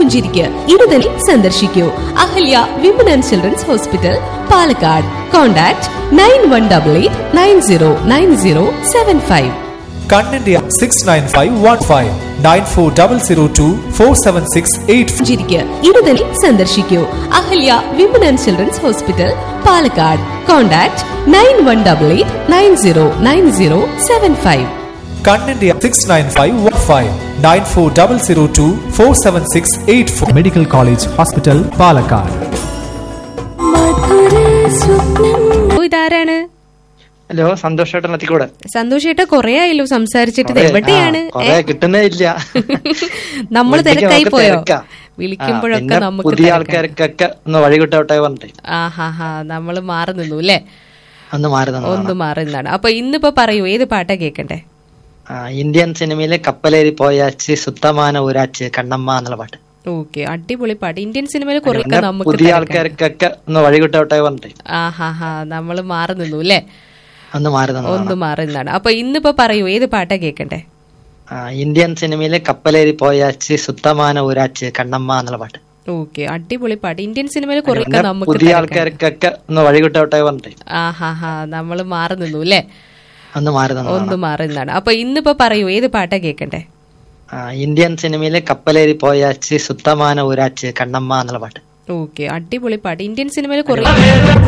പുഞ്ചിരിക്ക് ഇടുതൽ സന്ദർശിക്കൂ Ahalya women and children's hospital Palakkad contact nine one double eight nine zero nine zero seven five കണ്ണന്റെ six nine five one five nine four double zero two four seven six eight പുഞ്ചിരിക്ക് ഇടുതൽ സന്ദർശിക്കൂ Ahalya women and children's hospital Palakkad contact nine one double eight nine zero nine zero seven five കണ്ണന്റെ six nine five one five nine four double zero two four seven six eight four medical college hospital Palakkad ഓ, ഇതാരാണ് hello സന്തോഷേട്ടൻ എത്തിക്കൂടെ സന്തോഷേട്ട കൊറേ ആയല്ലോ സംസാരിച്ചിട്ട് ഇത് എവിടെയാണ് കൊറേ കിട്ടുന്നേ ഇല്ല നമ്മൾ വിളിക്കുമ്പോ തിരക്കായി ഒക്കെ പോയോ തിരക്കാ. ആ, വിളിക്കുമ്പോഴൊക്കെ പിന്നെ നമുക്ക് പുതിയ തിരക്കാ. ആൾക്കാർക്കൊക്കെ ഒന്ന് വഴികിട്ടോട്ടെ പറഞ്ഞിട്ട് ആഹാ ഹാ നമ്മള് മാറി നിന്നു അല്ലേ ഒന്ന് മാറി ഒന്ന് തന്നതാണ് മാറി നിന്നാണ് അപ്പൊ ഇന്നിപ്പോ പറയൂ ഏത് പാട്ടാ കേക്കണ്ടേ ആ, ഇന്ത്യൻ സിനിമയിലെ കപ്പലേരി പോയാച്ച് സുത്തമാന ഊരാച്ച് കണ്ണമ്മ എന്നുള്ള പാട്ട് ഓക്കെ അടിപൊളി പാട്ട് ഇന്ത്യൻ സിനിമയിൽ കുറെ പിന്നെ നമുക്ക് പുതിയ തിരക്കാ. ആൾക്കാർക്കൊക്കെ ഒന്ന് വഴികിട്ടോട്ടെ പറഞ്ഞിട്ട് ആഹാ ഹാ നമ്മള് മാറി നിന്നു അല്ലേ ഒന്ന് മാറി ഒന്ന് തന്നതാണ് മാറി നിന്നാണ് അപ്പൊ ഇന്നിപ്പോ പറയൂ ഏത് പാട്ടാ കേക്കണ്ടേ ആ, ഇന്ത്യൻ സിനിമയിലെ കപ്പലേരി പോയാച്ച് സുത്തമാന ഊരാച്ച് കണ്ണമ്മ എന്നുള്ള പാട്ട് ഓക്കെ അടിപൊളി പാട്ട് ഇന്ത്യൻ സിനിമയിൽ കുറെ പിന്നെ നമുക്ക് പുതിയ തിരക്കാ. ആൾക്കാർക്കൊക്കെ ഒന്ന് വഴികിട്ടോട്ടെ പറഞ്ഞിട്ട് ആഹാ ഹാ നമ്മള് മാറി നിന്നു അല്ലേ ഒന്ന് മാറി ഒന്ന് തന്നതാണ് മാറി നിന്നാണ് അപ്പൊ ഇന്നിപ്പോ പറയൂ ഏത് പാട്ടാ കേക്കണ്ടേ ആ, ഇന്ത്യൻ സിനിമയിലെ കപ്പലേരി പോയാച്ച് സുത്തമാന ഊരാച്ച് കണ്ണമ്മ എന്നുള്ള പാട്ട് ഓക്കെ അടിപൊളി പാട്ട് ഇന്ത്യൻ സിനിമയിൽ കുറെ